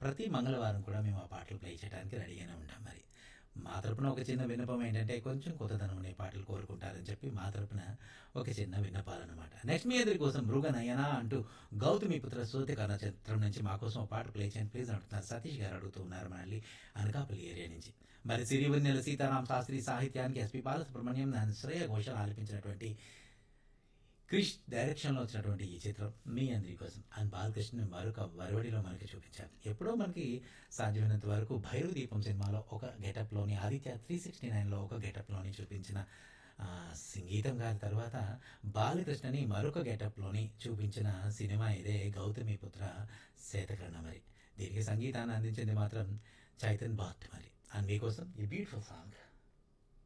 ప్రతి మంగళవారం కూడా మేము ఆ పాటలు ప్లే చేయడానికి రెడీగానే ఉంటాం మరి మా తరపున ఒక చిన్న విన్నపం ఏంటంటే కొంచెం కొత్తదనం అనే పాటలు కోరుకుంటారని చెప్పి మా తరపున ఒక చిన్న విన్నపాలన్నమాట నెక్స్ట్ మీ అందరి కోసం మృగనయన అంటూ గౌతమి పుత్ర సూతికరణ చిత్రం నుంచి మా కోసం ఒక పాట ప్లే చేయండి ప్లీజ్ అంటున్నారు సతీష్ గారు అడుగుతూ ఉన్నారు మనల్ని అనకాపల్లి ఏరియా నుంచి మరి సిరివెన్నెల సీతారాం శాస్త్రి సాహిత్యానికి ఎస్పి బాలసుబ్రహ్మణ్యం దాని శ్రేయ ఘోషాలు ఆలపించినటువంటి క్రిష్ డైరెక్షన్లో వచ్చినటువంటి ఈ చిత్రం మీ అందరి కోసం అండ్ బాలకృష్ణ మరొక వరవడిలో మనకి చూపించారు ఎప్పుడో మనకి సాధ్యమైనంత వరకు భైరు దీపం సినిమాలో ఒక గెటప్లోని ఆదిత్య త్రీ సిక్స్టీ నైన్లో ఒక గెటప్లోని చూపించిన ఆ, సంగీతం గారి తర్వాత బాలకృష్ణని మరొక గెటప్లోని చూపించిన సినిమా ఇదే గౌతమి పుత్ర శేతకర్ణ మరి దీనికి సంగీతాన్ని అందించింది మాత్రం చైతన్ బాట్ మరి అండ్ మీకోసం ఈ బ్యూటిఫుల్ సాంగ్